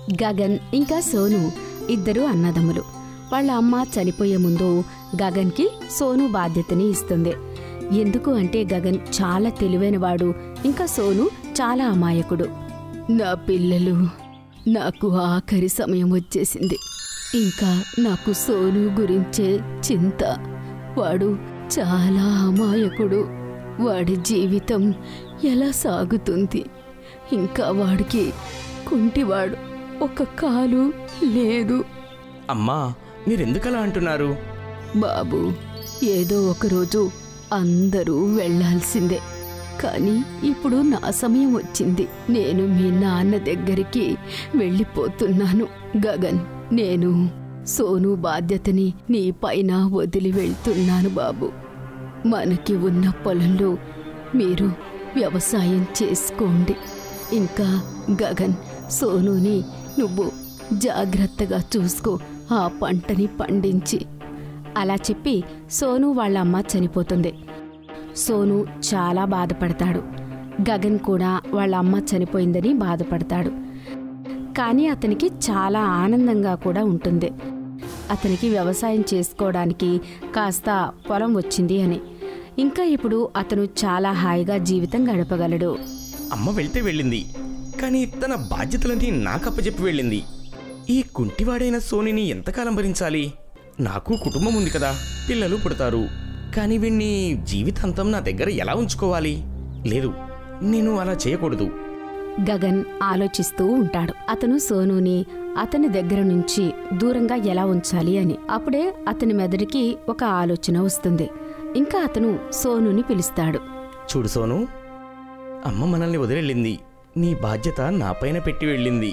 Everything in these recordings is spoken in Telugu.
గగన్ ఇంకా సోను ఇద్దరు అన్నదమ్ములు వాళ్ళ అమ్మ చనిపోయే ముందు గగన్కి సోను బాధ్యతని ఇస్తుంది ఎందుకు అంటే గగన్ చాలా తెలివైనవాడు ఇంకా సోను చాలా అమాయకుడు నా పిల్లలు నాకు ఆఖరి సమయం వచ్చేసింది ఇంకా నాకు సోను గురించే చింత వాడు చాలా అమాయకుడు వాడి జీవితం ఎలా సాగుతుంది ఇంకా వాడికి కుంటివాడు ఒక కాలు లేదు అమ్మా మీరెందుకలా అంటున్నారు బాబు ఏదో ఒకరోజు అందరూ వెళ్ళాల్సిందే కానీ ఇప్పుడు నా సమయం వచ్చింది నేను మీ నాన్న దగ్గరికి వెళ్ళిపోతున్నాను గగన్ నేను సోను బాధ్యతని నీ పైన వదిలి వెళ్తున్నాను బాబు మనకి ఉన్న పొలంలో మీరు వ్యవసాయం చేసుకోండి ఇంకా గగన్ సోనుని నువ్వు జాగ్రత్తగా చూసుకో ఆ పంటని పండించి అలా చెప్పి సోను వాళ్ళ అమ్మ చనిపోతుంది సోను చాలా బాధపడతాడు గగన్ కూడా వాళ్ళ అమ్మ చనిపోయిందని బాధపడతాడు కానీ అతనికి చాలా ఆనందంగా కూడా ఉంటుంది అతనికి వ్యవసాయం చేసుకోవడానికి కాస్త పొలం వచ్చింది అని ఇంకా ఇప్పుడు అతను చాలా హాయిగా జీవితం గడపగలడు అమ్మ వెళ్తే వెళ్ళింది కానీ తన బాధ్యతలన్నీ నాకప్పచెప్పి వెళ్ళింది ఈ కుంటివాడైన సోనిని ఎంతకాలం భరించాలి నాకు కుటుంబం ఉంది కదా పిల్లలు పుడతారు కానీ వీణ్ణి జీవితాంతం నా దగ్గర ఎలా ఉంచుకోవాలి లేదు నేను అలా చేయకూడదు గగన్ ఆలోచిస్తూ ఉంటాడు అతను సోనుని అతని దగ్గర నుంచి దూరంగా ఎలా ఉంచాలి అని అప్పుడే అతని మెదడుకి ఒక ఆలోచన వస్తుంది ఇంకా అతను సోనుని పిలుస్తాడు చూడు సోను అమ్మ మనల్ని వదిలేళ్ళింది నీ బాధ్యత నాపైన పెట్టి వెళ్ళింది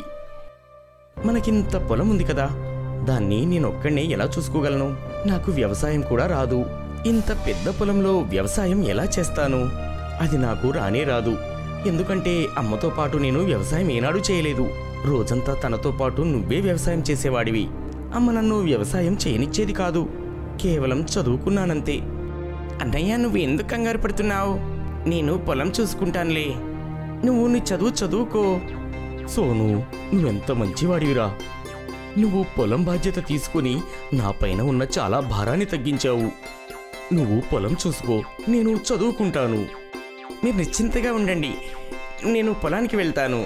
మనకింత పొలం ఉంది కదా దాన్ని నేనొక్కడే ఎలా చూసుకోగలను నాకు వ్యవసాయం కూడా రాదు ఇంత పెద్ద పొలంలో వ్యవసాయం ఎలా చేస్తాను అది నాకు రానే రాదు ఎందుకంటే అమ్మతో పాటు నేను వ్యవసాయం ఏనాడు చేయలేదు రోజంతా తనతో పాటు నువ్వే వ్యవసాయం చేసేవాడివి అమ్మ నన్ను వ్యవసాయం చేయనిచ్చేది కాదు కేవలం చదువుకున్నానంతే అన్నయ్య నువ్వు ఎందుకు కంగారు పడుతున్నావు నేను పొలం చూసుకుంటానులే నువ్వు నీ చదువు చదువుకో సోను నువ్వెంత మంచివాడివిరా నువ్వు పొలం బాధ్యత తీసుకుని నా పైన ఉన్న చాలా భారాన్ని తగ్గించావు నువ్వు పొలం చూసుకో నేను చదువుకుంటాను మీరు నిశ్చింతగా ఉండండి నేను పొలానికి వెళ్తాను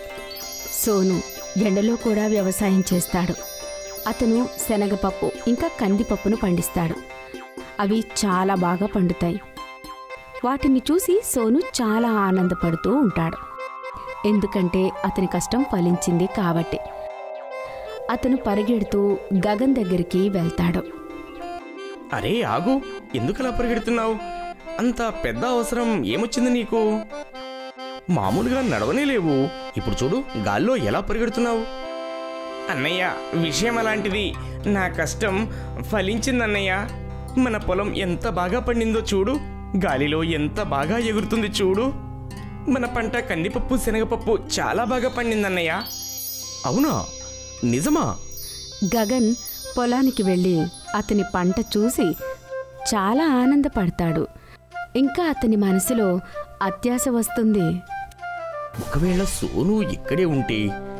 సోను ఎండలో కూడా వ్యవసాయం చేస్తాడు అతను శనగపప్పు ఇంకా కందిపప్పును పండిస్తాడు అవి చాలా బాగా పండుతాయి వాటిని చూసి సోను చాలా ఆనందపడుతూ ఉంటాడు ఎందుకంటే అతని కష్టం ఫలించింది కాబట్టి అతను పరిగెడుతూ గగన్ దగ్గరికి వెళ్తాడు అరే ఆగు ఎందుకలా పరిగెడుతున్నావు అంత పెద్ద అవసరం ఏమొచ్చింది నీకు మామూలుగా నడవనే లేవు ఇప్పుడు చూడు గాల్లో ఎలా పరిగెడుతున్నావు అన్నయ్య విషయం అలాంటిది నా కష్టం ఫలించిందన్నయ్య మన పొలం ఎంత బాగా పండిందో చూడు గాలిలో ఎంత బాగా ఎగురుతుంది చూడు మన పంట కందిపప్పు శనగపప్పు చాలా బాగా పండిందన్నయ్య అవునా నిజమా గగన్ పొలానికి వెళ్ళి అతని పంట చూసి చాలా ఆనందపడతాడు ఇంకా అతని మనసులో అత్యాశ వస్తుంది ఒకవేళ సోను ఇక్కడే ఉంటే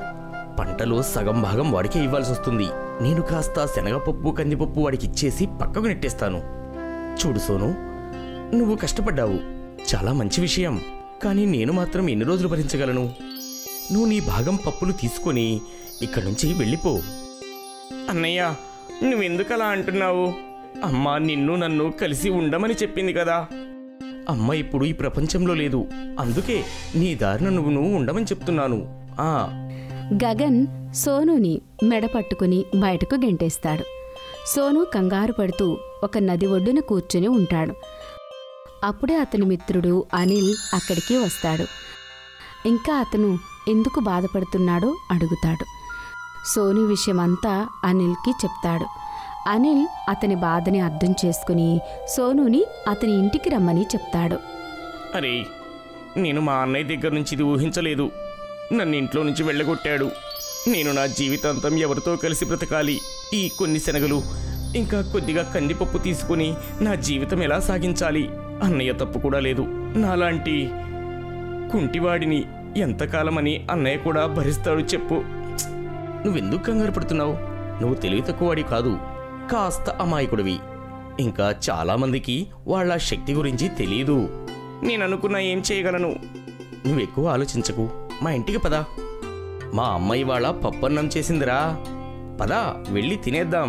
పంటలో సగం భాగం వాడికే ఇవ్వాల్సి వస్తుంది నేను కాస్త శనగపప్పు కందిపప్పు వాడికి ఇచ్చేసి పక్కకు నెట్టేస్తాను చూడు సోను నువ్వు కష్టపడ్డావు చాలా మంచి విషయం కానీ నేను మాత్రం ఎన్ని రోజులు భరించగలను నువ్వు నీ భాగం పప్పులు తీసుకొని ఇక్కడి నుంచి వెళ్ళిపో అన్నయ్య నువ్వెందుకలా అంటున్నావు అమ్మ నిన్ను నన్ను కలిసి ఉండమని చెప్పింది కదా అమ్మ ఇప్పుడు ఈ ప్రపంచంలో లేదు అందుకే నీ దారిన నువ్వు నువ్వు ఉండమని చెప్తున్నాను ఆ గగన్ సోనుని మెడ పట్టుకుని బయటకు గెంటేస్తాడు సోను కంగారు పడుతూ ఒక నది ఒడ్డున కూర్చుని ఉంటాడు అప్పుడే అతని మిత్రుడు అనిల్ అక్కడికి వస్తాడు ఇంకా అతను ఎందుకు బాధపడుతున్నాడో అడుగుతాడు సోను విషయమంతా అనిల్కి చెప్తాడు అనిల్ అతని బాధని అర్థం చేసుకుని సోనుని అతని ఇంటికి రమ్మని చెప్తాడు అరే నేను మా అన్నయ్య దగ్గర నుంచి ఇది ఊహించలేదు నన్ను ఇంట్లో నుంచి వెళ్ళగొట్టాడు నేను నా జీవితాంతం ఎవరితో కలిసి బ్రతకాలి ఈ కొన్ని శనగలు ఇంకా కొద్దిగా కందిపప్పు తీసుకుని నా జీవితం ఎలా సాగించాలి అన్నయ్య తప్పు కూడా లేదు నాలాంటి కుంటివాడిని ఎంతకాలమని అన్నయ్య కూడా భరిస్తాడు చెప్పు నువ్వెందుకు కంగారు పడుతున్నావు నువ్వు తెలివి తక్కువవాడి కాదు కాస్త అమాయకుడివి ఇంకా చాలా మందికి వాళ్ళ శక్తి గురించి తెలియదు నేను అనుకున్నా ఏం చేయగలను నువ్వు ఎక్కువ ఆలోచించకు మా ఇంటికి పదా మా అమ్మాయి వాళ్ళ పప్పన్నం చేసిందిరా పదా వెళ్ళి తినేద్దాం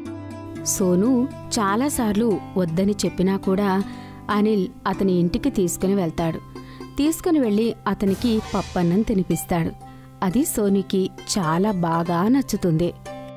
సోను చాలాసార్లు వద్దని చెప్పినా కూడా అనిల్ అతని ఇంటికి తీసుకుని వెళ్తాడు తీసుకుని వెళ్ళి అతనికి పప్పన్నం తినిపిస్తాడు అది సోనుకి చాలా బాగా నచ్చుతుంది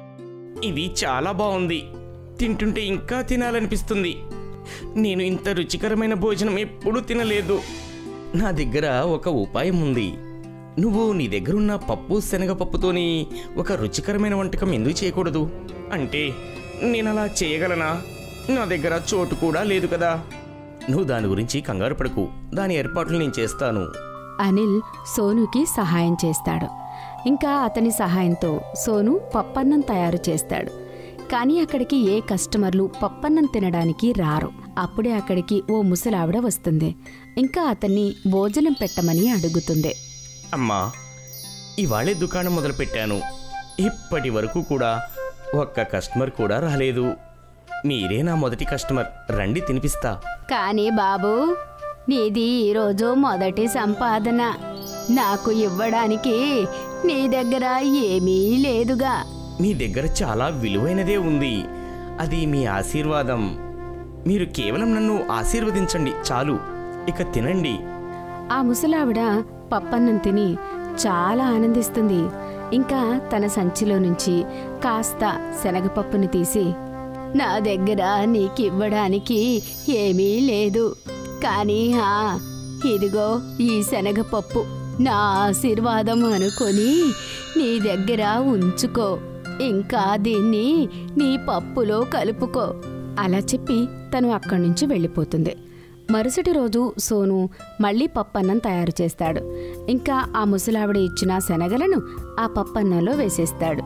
ఇది చాలా బాగుంది తింటుంటే ఇంకా తినాలనిపిస్తుంది నేను ఇంత రుచికరమైన భోజనం ఎప్పుడూ తినలేదు నా దగ్గర ఒక ఉపాయం ఉంది నువ్వు నీ దగ్గరున్న పప్పు శనగపప్పుతోని ఒక రుచికరమైన వంటకం ఎందుకు చేయకూడదు అంటే నేను అలా చేయగలనా నా దగ్గర చోటు కూడా లేదు కదా నువ్వు దాని గురించి కంగారు పడకు దాని ఏర్పాట్లు నేను చేస్తాను అనిల్ సోనుకి సహాయం చేస్తాడు ఇంకా అతని సహాయంతో సోను పప్పన్నం తయారు చేస్తాడు కానీ అక్కడికి ఏ కస్టమర్లు పప్పన్నం తినడానికి రారు అప్పుడే అక్కడికి ఓ ముసలావిడ వస్తుంది ఇంకా అతన్ని భోజనం పెట్టమని అడుగుతుంది అమ్మా ఇవాళే దుకాణం మొదలుపెట్టాను ఇప్పటి వరకు కూడా ఒక్క కస్టమర్ కూడా రాలేదు మీరే నా మొదటి కస్టమర్ రండి తినిపిస్తా కానీ బాబు నీది ఈరోజు మొదటి సంపాదన నాకు ఇవ్వడానికి నీ దగ్గర ఏమీ లేదుగా మీ దగ్గర చాలా విలువైనదే ఉంది అది మీ ఆశీర్వాదం మీరు కేవలం నన్ను ఆశీర్వదించండి చాలు ఇక తినండి ఆ ముసలావిడ పప్పన్నం తిని చాలా ఆనందిస్తుంది ఇంకా తన సంచిలో నుంచి కాస్త శనగపప్పుని తీసి నా దగ్గర నీకివ్వడానికి ఏమీ లేదు కానీ ఆ ఇదిగో ఈ శనగపప్పు నా ఆశీర్వాదం అనుకొని నీ దగ్గర ఉంచుకో ఇంకా దీన్ని నీ పప్పులో కలుపుకో అలా చెప్పి తను అక్కడి నుంచి వెళ్ళిపోతుంది మరుసటి రోజు సోను మళ్ళీ పప్పన్నం తయారు చేస్తాడు ఇంకా ఆ ముసలావిడ ఇచ్చిన శనగలను ఆ పప్పన్నంలో వేసేస్తాడు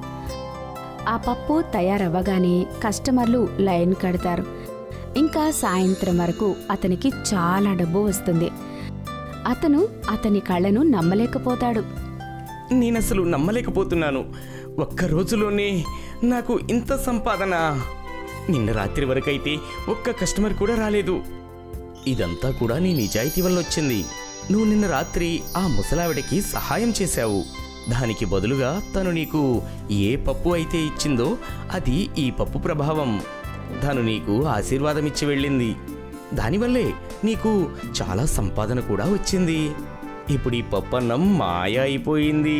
ఆ పప్పు తయారవ్వగానే కస్టమర్లు లైన్ కడతారు ఇంకా సాయంత్రం వరకు అతనికి చాలా డబ్బు వస్తుంది అతను అతని కళ్ళను నమ్మలేకపోతాడు నేనసలు నమ్మలేకపోతున్నాను ఒక్క రోజులోనే నాకు ఇంత సంపాదన నిన్న రాత్రి వరకైతే ఒక్క కస్టమర్ కూడా రాలేదు ఇదంతా కూడా నీ నిజాయితీ వల్ల వచ్చింది నువ్వు నిన్న రాత్రి ఆ ముసలావిడకి సహాయం చేశావు దానికి బదులుగా తను నీకు ఏ పప్పు అయితే ఇచ్చిందో అది ఈ పప్పు ప్రభావం తను నీకు ఆశీర్వాదం ఇచ్చి వెళ్ళింది దానివల్లే నీకు చాలా సంపాదన కూడా వచ్చింది ఇప్పుడు ఈ పప్పన్నం మాయ అయిపోయింది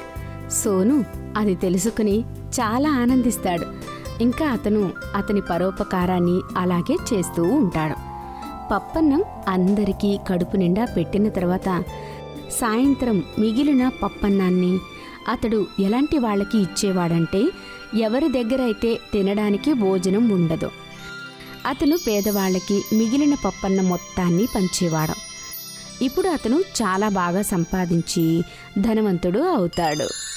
సోను అది తెలుసుకుని చాలా ఆనందిస్తాడు ఇంకా అతను అతని పరోపకారాన్ని అలాగే చేస్తూ ఉంటాడు పప్పన్నం అందరికీ కడుపు నిండా పెట్టిన తర్వాత సాయంత్రం మిగిలిన పప్పన్నాన్ని అతడు ఎలాంటి వాళ్ళకి ఇచ్చేవాడంటే ఎవరి దగ్గర అయితే తినడానికి భోజనం ఉండదు అతను పేదవాళ్ళకి మిగిలిన పప్పన్న మొత్తాన్ని పంచేవాడు ఇప్పుడు అతను చాలా బాగా సంపాదించి ధనవంతుడు అవుతాడు